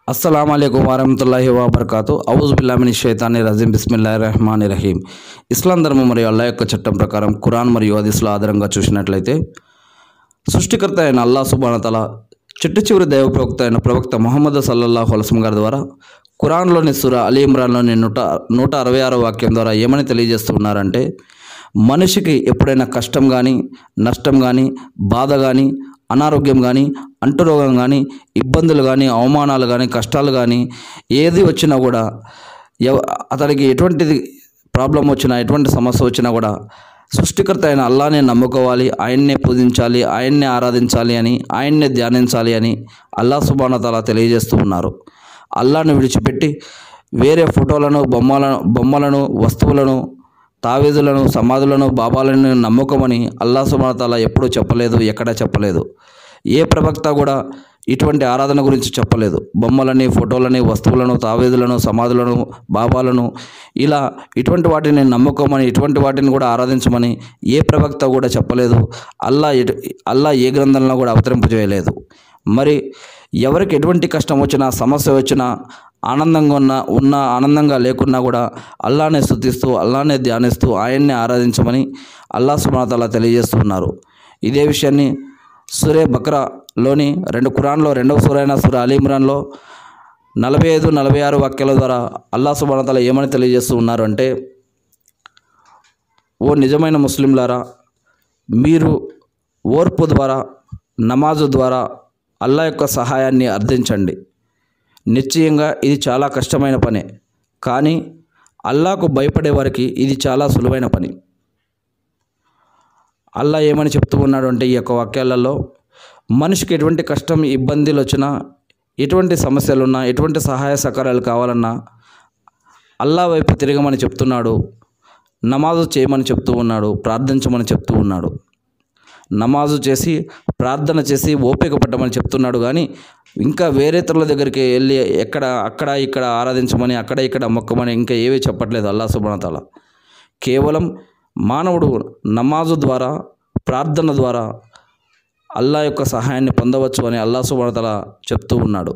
అస్సలం అయికం వరహతుల్లాహి వబర్కాతు ఔజ్ బిల్లామిని షైతాని రజీం బిస్మిల్లా రహమాన్ రహీం ఇస్లాం ధర్మం మరియు అల్లా యొక్క చట్టం ప్రకారం ఖురాన్ మరియు హదీస్ల ఆధారంగా చూసినట్లయితే సృష్టికర్త అయిన అల్లా సుబానతల చిట్టు చివరి దైవ ప్రవక్త అయిన ప్రవక్త మొహమ్మద్ సల్లల్లాహు అలస్లం గారి ద్వారా ఖురాన్లోని సుర అలీ ఇమ్రాన్లోని నూట నూట అరవై ఆరో వాక్యం ద్వారా ఏమని తెలియజేస్తున్నారంటే మనిషికి ఎప్పుడైనా కష్టం కానీ నష్టం కానీ బాధ కానీ అనారోగ్యం కానీ అంటురోగం కానీ ఇబ్బందులు కానీ అవమానాలు కానీ కష్టాలు కానీ ఏది వచ్చినా కూడా ఎవ- అతనికి ఎటువంటిది ప్రాబ్లం వచ్చినా ఎటువంటి సమస్య వచ్చినా కూడా సృష్టికర్త అయిన అల్లానే నమ్ముకోవాలి ఆయన్నే పూజించాలి ఆయన్నే ఆరాధించాలి అని ఆయన్నే ధ్యానించాలి అని అల్లా సుబానతల తెలియజేస్తూ ఉన్నారు అల్లాను విడిచిపెట్టి వేరే ఫోటోలను బొమ్మలను బొమ్మలను వస్తువులను తావీదులను సమాధులను బాబాలను నమ్మకమని అల్లా సుబానతల ఎప్పుడూ చెప్పలేదు ఎక్కడా చెప్పలేదు ఏ ప్రవక్త కూడా ఇటువంటి ఆరాధన గురించి చెప్పలేదు బొమ్మలని ఫోటోలని వస్తువులను తావేదులను సమాధులను బాబాలను ఇలా ఇటువంటి వాటిని నమ్ముకోమని ఇటువంటి వాటిని కూడా ఆరాధించమని ఏ ప్రవక్త కూడా చెప్పలేదు అల్లా ఎటు అల్లా ఏ గ్రంథంలో కూడా అవతరింపజేయలేదు మరి ఎవరికి ఎటువంటి కష్టం వచ్చినా సమస్య వచ్చినా ఆనందంగా ఉన్న ఉన్న ఆనందంగా లేకున్నా కూడా అల్లానే స్థుతిస్తూ అల్లానే ధ్యానిస్తూ ఆయన్నే ఆరాధించమని అల్లా సుమాతల్లా తెలియజేస్తున్నారు ఇదే విషయాన్ని సురే బక్రాలోని రెండు ఖురాన్లో రెండవ సూరైన సుర అలీ ఇమ్రాన్లో నలభై ఐదు నలభై ఆరు వాక్యాల ద్వారా అల్లా సుబానతల ఏమని తెలియజేస్తూ ఉన్నారు అంటే ఓ నిజమైన ముస్లింలారా మీరు ఓర్పు ద్వారా నమాజు ద్వారా అల్లా యొక్క సహాయాన్ని అర్థించండి నిశ్చయంగా ఇది చాలా కష్టమైన పనే కానీ అల్లాకు భయపడే వారికి ఇది చాలా సులువైన పని అల్లా ఏమని చెప్తూ ఉన్నాడు అంటే ఈ యొక్క వాక్యాలలో మనిషికి ఎటువంటి కష్టం ఇబ్బందులు వచ్చినా ఎటువంటి సమస్యలు ఉన్నా ఎటువంటి సహాయ సహకారాలు కావాలన్నా అల్లా వైపు తిరగమని చెప్తున్నాడు నమాజు చేయమని చెప్తూ ఉన్నాడు ప్రార్థించమని చెప్తూ ఉన్నాడు నమాజు చేసి ప్రార్థన చేసి ఓపిక పట్టమని చెప్తున్నాడు కానీ ఇంకా వేరేతరుల దగ్గరికి వెళ్ళి ఎక్కడ అక్కడ ఇక్కడ ఆరాధించమని అక్కడ ఇక్కడ మొక్కమని ఇంకా ఏవీ చెప్పట్లేదు అల్లా సుబ్రతాల కేవలం మానవుడు నమాజు ద్వారా ప్రార్థన ద్వారా అల్లా యొక్క సహాయాన్ని పొందవచ్చు అని అల్లా సుబ్రతల చెప్తూ ఉన్నాడు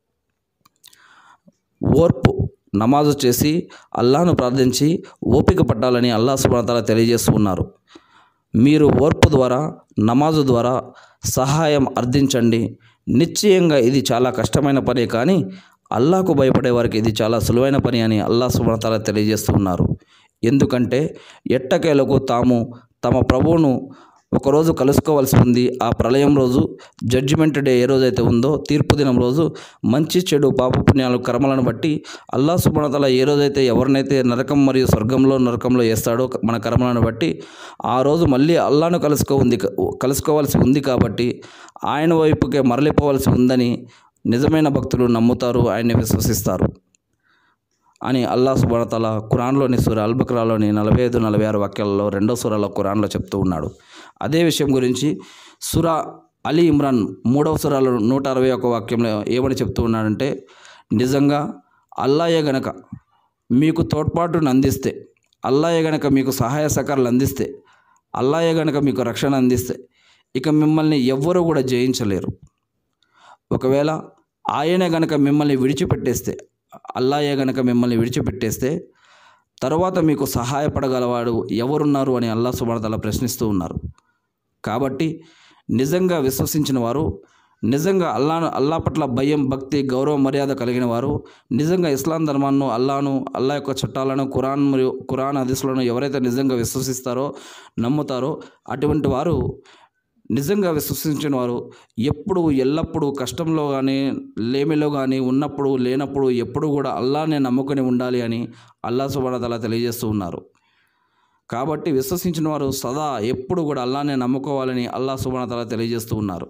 ఓర్పు నమాజు చేసి అల్లాను ప్రార్థించి ఓపిక పట్టాలని అల్లా సుబ్రతల తెలియజేస్తూ ఉన్నారు మీరు ఓర్పు ద్వారా నమాజు ద్వారా సహాయం అర్థించండి నిశ్చయంగా ఇది చాలా కష్టమైన పని కానీ అల్లాకు భయపడే వారికి ఇది చాలా సులువైన పని అని అల్లా సుబ్రతాల తెలియజేస్తూ ఉన్నారు ఎందుకంటే ఎట్టకేలకు తాము తమ ప్రభువును ఒకరోజు కలుసుకోవాల్సి ఉంది ఆ ప్రళయం రోజు జడ్జిమెంట్ డే ఏ రోజైతే ఉందో తీర్పు దినం రోజు మంచి చెడు పాపపుణ్యాలు కర్మలను బట్టి అల్లా సుబ్రతల ఏ రోజైతే ఎవరినైతే నరకం మరియు స్వర్గంలో నరకంలో వేస్తాడో మన కర్మలను బట్టి ఆ రోజు మళ్ళీ అల్లాను కలుసుకో ఉంది కలుసుకోవాల్సి ఉంది కాబట్టి ఆయన వైపుకే మరలిపోవాల్సి ఉందని నిజమైన భక్తులు నమ్ముతారు ఆయన్ని విశ్వసిస్తారు అని అల్లా సుబడతల ఖురాన్లోని సూర అల్బక్రాలోని నలభై ఐదు నలభై ఆరు వాక్యాలలో రెండో సూరాలో ఖురాన్లో చెప్తూ ఉన్నాడు అదే విషయం గురించి సుర అలీ ఇమ్రాన్ మూడవ సురాలో నూట అరవై ఒక వాక్యంలో ఏమని చెప్తూ ఉన్నాడంటే నిజంగా అల్లాయే గనక మీకు తోడ్పాటును అందిస్తే అల్లాయే గనక మీకు సహాయ సహకారాలు అందిస్తే అల్లాయే గనక మీకు రక్షణ అందిస్తే ఇక మిమ్మల్ని ఎవ్వరూ కూడా జయించలేరు ఒకవేళ ఆయనే గనక మిమ్మల్ని విడిచిపెట్టేస్తే అల్లాయే గనక మిమ్మల్ని విడిచిపెట్టేస్తే తర్వాత మీకు సహాయపడగలవాడు ఎవరున్నారు అని అల్లా సుబడతల ప్రశ్నిస్తూ ఉన్నారు కాబట్టి నిజంగా విశ్వసించిన వారు నిజంగా అల్లాను అల్లా పట్ల భయం భక్తి గౌరవ మర్యాద కలిగిన వారు నిజంగా ఇస్లాం ధర్మాన్ని అల్లాను అల్లా యొక్క చట్టాలను ఖురాన్ మరియు ఖురాన్ హదీసులను ఎవరైతే నిజంగా విశ్వసిస్తారో నమ్ముతారో అటువంటి వారు నిజంగా విశ్వసించిన వారు ఎప్పుడు ఎల్లప్పుడూ కష్టంలో కానీ లేమిలో కానీ ఉన్నప్పుడు లేనప్పుడు ఎప్పుడు కూడా అల్లానే నమ్ముకొని ఉండాలి అని అల్లా సుబడతల తెలియజేస్తూ ఉన్నారు కాబట్టి విశ్వసించిన వారు సదా ఎప్పుడు కూడా అల్లానే నమ్ముకోవాలని అల్లా సుబడతల తెలియజేస్తూ ఉన్నారు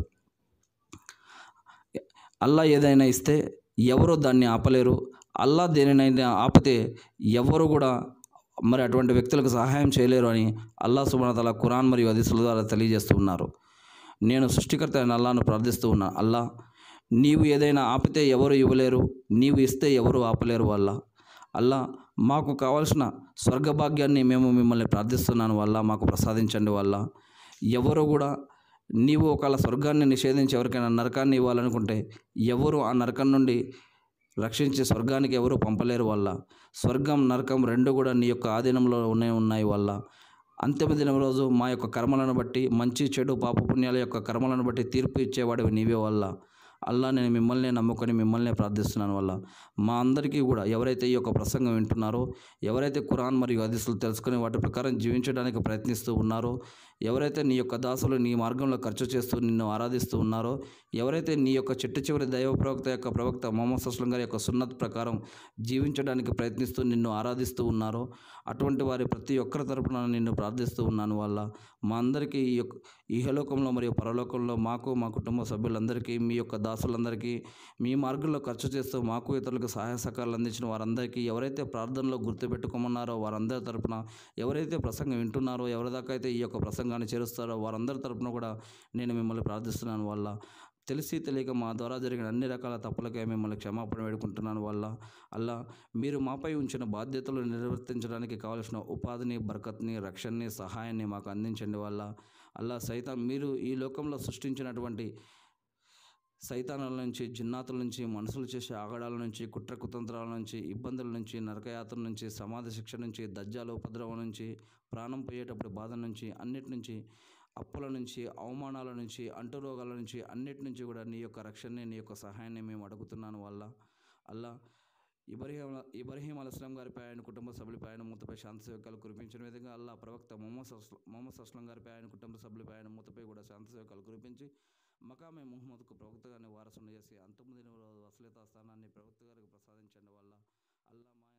అల్లా ఏదైనా ఇస్తే ఎవరు దాన్ని ఆపలేరు అల్లా దేనినైనా ఆపితే ఎవరు కూడా మరి అటువంటి వ్యక్తులకు సహాయం చేయలేరు అని అల్లా సుబనతల ఖురాన్ మరియు హదీసుల ద్వారా తెలియజేస్తూ ఉన్నారు నేను సృష్టికర్త అయిన అల్లాను ప్రార్థిస్తూ ఉన్నా అల్లా నీవు ఏదైనా ఆపితే ఎవరు ఇవ్వలేరు నీవు ఇస్తే ఎవరు ఆపలేరు వల్ల అల్లా మాకు కావాల్సిన స్వర్గభాగ్యాన్ని మేము మిమ్మల్ని ప్రార్థిస్తున్నాను వల్ల మాకు ప్రసాదించండి వల్ల ఎవరు కూడా నీవు ఒకవేళ స్వర్గాన్ని నిషేధించి ఎవరికైనా నరకాన్ని ఇవ్వాలనుకుంటే ఎవరు ఆ నరకం నుండి రక్షించి స్వర్గానికి ఎవరు పంపలేరు వల్ల స్వర్గం నరకం రెండు కూడా నీ యొక్క ఆధీనంలో ఉన్నాయి ఉన్నాయి వల్ల అంతిమ దినం రోజు మా యొక్క కర్మలను బట్టి మంచి చెడు పాపపుణ్యాల యొక్క కర్మలను బట్టి తీర్పు ఇచ్చేవాడివి నీవే వల్ల అల్లా నేను మిమ్మల్ని నమ్ముకొని మిమ్మల్ని ప్రార్థిస్తున్నాను వల్ల మా అందరికీ కూడా ఎవరైతే ఈ యొక్క ప్రసంగం వింటున్నారో ఎవరైతే ఖురాన్ మరియు హదీసులు తెలుసుకుని వాటి ప్రకారం జీవించడానికి ప్రయత్నిస్తూ ఉన్నారో ఎవరైతే నీ యొక్క దాసులు నీ మార్గంలో ఖర్చు చేస్తూ నిన్ను ఆరాధిస్తూ ఉన్నారో ఎవరైతే నీ యొక్క చిట్ట చివరి దైవ ప్రవక్త యొక్క ప్రవక్త మొహమ్మద్ అస్లం గారి యొక్క సున్నత్ ప్రకారం జీవించడానికి ప్రయత్నిస్తూ నిన్ను ఆరాధిస్తూ ఉన్నారో అటువంటి వారి ప్రతి ఒక్కరి తరపున నిన్ను ప్రార్థిస్తూ ఉన్నాను వల్ల మా అందరికీ ఈ యొక్క ఇహలోకంలో మరియు పరలోకంలో మాకు మా కుటుంబ సభ్యులందరికీ మీ యొక్క దాసులందరికీ మీ మార్గంలో ఖర్చు చేస్తూ మాకు ఇతరులకు సహాయ సహకారాలు అందించిన వారందరికీ ఎవరైతే ప్రార్థనలో గుర్తుపెట్టుకోమన్నారో వారందరి తరపున ఎవరైతే ప్రసంగం వింటున్నారో ఎవరి దాకా అయితే ఈ యొక్క ప్రసంగాన్ని చేరుస్తారో వారందరి తరపున కూడా నేను మిమ్మల్ని ప్రార్థిస్తున్నాను వల్ల తెలిసి తెలియక మా ద్వారా జరిగిన అన్ని రకాల తప్పులకే మిమ్మల్ని క్షమాపణ వేడుకుంటున్నాను వల్ల అల్లా మీరు మాపై ఉంచిన బాధ్యతలు నిర్వర్తించడానికి కావలసిన ఉపాధిని బరకత్ని రక్షణని సహాయాన్ని మాకు అందించండి వల్ల అల్లా సైతం మీరు ఈ లోకంలో సృష్టించినటువంటి సైతానాల నుంచి జిన్నాతుల నుంచి మనుషులు చేసే ఆగడాల నుంచి కుట్ర కుతంత్రాల నుంచి ఇబ్బందుల నుంచి నరకయాత్ర నుంచి సమాధి శిక్ష నుంచి దజ్జాల ఉపద్రవం నుంచి ప్రాణం పోయేటప్పుడు బాధ నుంచి అన్నిటి నుంచి అప్పుల నుంచి అవమానాల నుంచి అంటురోగాల నుంచి అన్నిటి నుంచి కూడా నీ యొక్క రక్షణని నీ యొక్క సహాయాన్ని మేము అడుగుతున్నాను వల్ల అల్లా ఇబ్రహీం ఇబ్రహీం అలస్లాం గారిపై ఆయన కుటుంబ సభ్యులపై ఆయన మూతపై శాంతి సేవకాలు కురిపించిన విధంగా అల్లా ప్రవక్త మొహమ్మద్ అస్ల మొహమ్మద్ అస్లం గారిపై ఆయన కుటుంబ సభ్యులపై ఆయన మూతపై కూడా శాంతి సేవకాలు కురిపించి మకామే ముహమ్మద్కు ప్రవక్త గారిని వారసుని చేసి అంతమంది వసలిత స్థానాన్ని ప్రవక్త గారికి ప్రసాదించండి వల్ల అల్లా మా